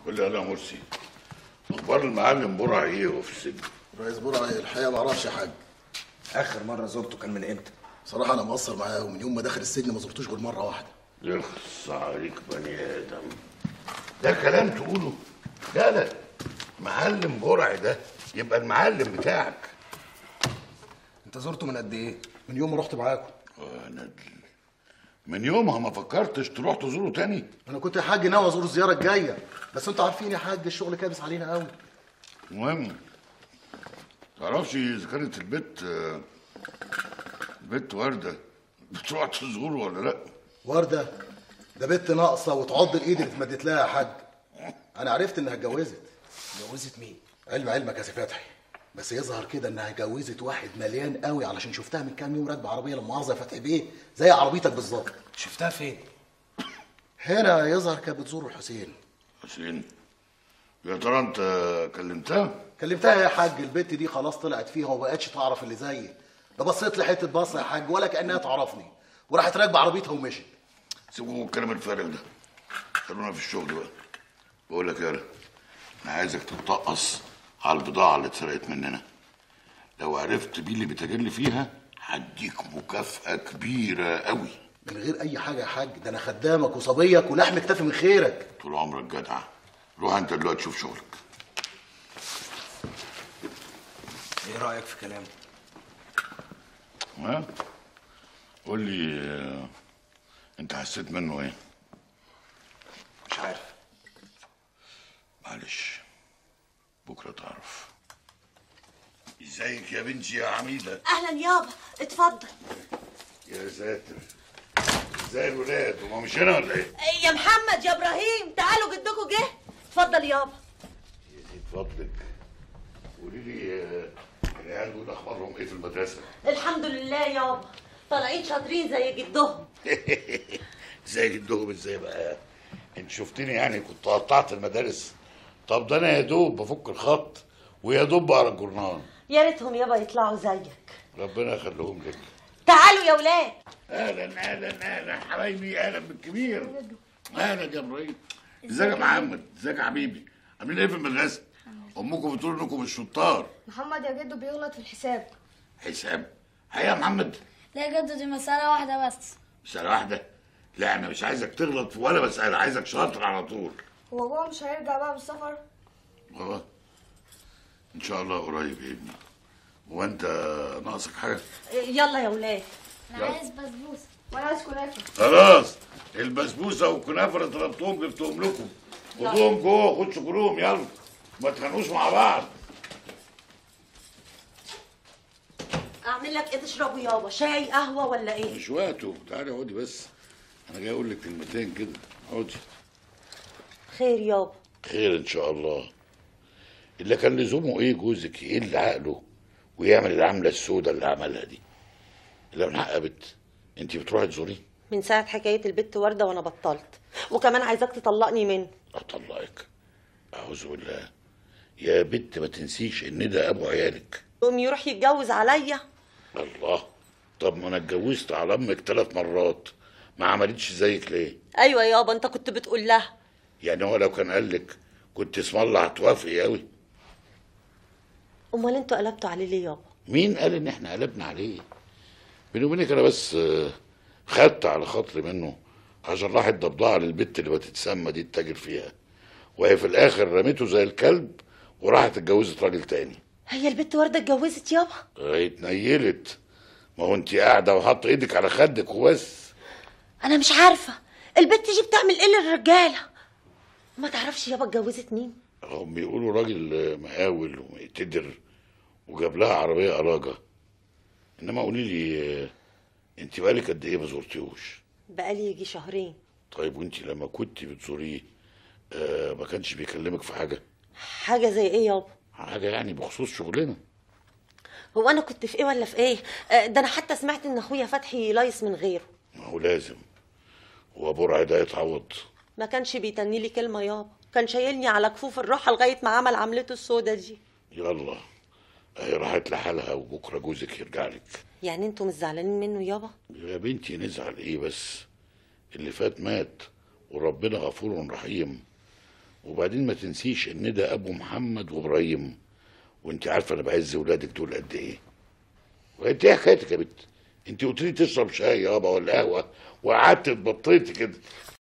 قول لي انا يا مرسي اخبار المعلم برع ايه وهو في السجن رئيس برع الحقيقه ما اعرفش يا حاج اخر مره زرته كان من امتى صراحه انا مقصر معاه ومن يوم ما دخل السجن ما زرتوش غير مره واحده يخص عليك بني ادم ده كلام تقوله لا لا معلم برع ده يبقى المعلم بتاعك انت زرته من قد ايه من يوم ما رحت معاكم آه، ندل من يومها ما فكرتش تروح تزوره تاني انا كنت يا حاج ناوي ازور الزياره الجايه بس انتوا عارفين يا حاج الشغل كابس علينا قوي المهم تعرفش اذا كانت البت آه، البت ورده بتروح تزوره ولا لا ورده ده بنت ناقصه وتعض الايد اللي اتمدت لها يا حاج انا عرفت انها اتجوزت جوزت مين علم علمك يا سي فتحي بس يظهر كده انها اتجوزت واحد مليان قوي علشان شفتها من كام يوم راكبه عربيه لما مؤاخذه يا فتحي بيه زي عربيتك بالظبط شفتها فين هنا يظهر كانت بتزور الحسين حسين يا ترى انت كلمتها كلمتها يا حاج البت دي خلاص طلعت فيها وما بقتش تعرف اللي زيي ده بصيت لي حته بصه يا حاج ولا كانها تعرفني وراحت راكبه عربيتها ومشيت سيبوا من الكلام الفارغ ده خلونا في الشغل بقى بقول لك يا رب انا عايزك تتطقص على البضاعه اللي اتسرقت مننا لو عرفت بيه اللي بتاجر لي فيها هديك مكافاه كبيره قوي من غير اي حاجه يا حاج ده انا خدامك وصبيك ولحم كتافي من خيرك طول عمرك جدع روح انت دلوقتي شوف شغلك ايه رايك في كلامه ها قول لي آه، انت حسيت منه ايه مش عارف معلش بكره تعرف ازيك يا بنتي يا عميده اهلا يابا اتفضل يا ساتر ازاي الولاد هما مش هنا ولا ايه يا محمد يا ابراهيم تعالوا جدكم جه اتفضل يابا يزيد فضلك قولي لي آه، العيال دول اخبارهم ايه في المدرسه الحمد لله يابا طالعين شاطرين زي جدهم زي جدهم ازاي بقى انت شفتني يعني كنت قطعت المدارس طب ده انا يا دوب بفك الخط ويا دوب بقرا الجورنال يا ريتهم يابا يطلعوا زيك ربنا يخليهم لك تعالوا يا ولاد اهلا اهلا اهلا حبايبي اهلا بالكبير اهلا يا ابراهيم ازيك يا محمد ازيك يا حبيبي عاملين ايه في المدرسه امكم بتقول انكم مش شطار محمد يا جدو بيغلط في الحساب حساب هيا يا محمد لا يا جدو دي مسألة واحدة بس مسألة واحدة لا انا مش عايزك تغلط في ولا مسألة عايزك شاطر على طول هو بابا مش هيرجع بقى من السفر اه ان شاء الله قريب يا ابني هو انت ناقصك حاجه يلا يا ولاد انا عايز بسبوسة وانا عايز كنافة خلاص البسبوسه والكنافه اللي طلبتهم جبتهم لكم خدوهم جوه خدوا كلهم يلا ما تخانقوش مع بعض اعمل لك ايه تشربوا يابا شاي قهوه ولا ايه مش وقته تعالي اقعدي بس انا جاي اقول لك كلمتين كده اقعدي خير يابا خير ان شاء الله اللي كان لزومه ايه جوزك يقل عقله ويعمل العمله السوداء اللي عملها دي اللي من حق بت انت بتروحي تزوريه من ساعه حكايه البت ورده وانا بطلت وكمان عايزاك تطلقني منه اطلقك اعوذ بالله يا بت ما تنسيش ان ده ابو عيالك يقوم يروح يتجوز عليا الله طب ما انا اتجوزت على امك ثلاث مرات ما عملتش زيك ليه ايوه يابا انت كنت بتقول لها يعني هو لو كان قال لك كنت اسم الله هتوافقي قوي امال انتوا قلبتوا عليه ليه يابا مين قال ان احنا قلبنا عليه بيني وبينك انا بس آه، خدت على خاطري منه عشان راح ادى بضاعه للبت اللي بتتسمى دي التاجر فيها وهي في الاخر رميته زي الكلب وراحت اتجوزت راجل تاني هي البت ورده اتجوزت يابا اتنيلت ما هو انت قاعده وحاطه ايدك على خدك وبس انا مش عارفه البت دي بتعمل ايه للرجاله ما تعرفش يابا اتجوزت مين هم بيقولوا راجل مقاول ومقتدر وجاب لها عربيه اراجه انما قولي لي انت بقالك قد ايه ما زرتيهوش بقالي يجي شهرين طيب وانت لما كنت بتزوريه آه ما كانش بيكلمك في حاجه حاجه زي ايه يابا حاجه يعني بخصوص شغلنا هو انا كنت في ايه ولا في ايه آه، ده انا حتى سمعت ان اخويا فتحي لايس من غيره ما هو لازم هو برع ده يتعوض ما كانش بيتني لي كلمه يابا كان شايلني على كفوف الراحه لغايه ما عمل عملته السودا دي يلا هي راحت لحالها وبكره جوزك يرجع لك يعني انتوا مش زعلانين منه يابا يا بنتي نزعل ايه بس اللي فات مات وربنا غفور رحيم وبعدين ما تنسيش ان ده ابو محمد وابراهيم وانت عارفه انا بعز ولادك دول قد ايه وانت ايه حكايتك يا بنت انت قلت لي تشرب شاي يابا ولا قهوه وقعدت اتبطيتي كده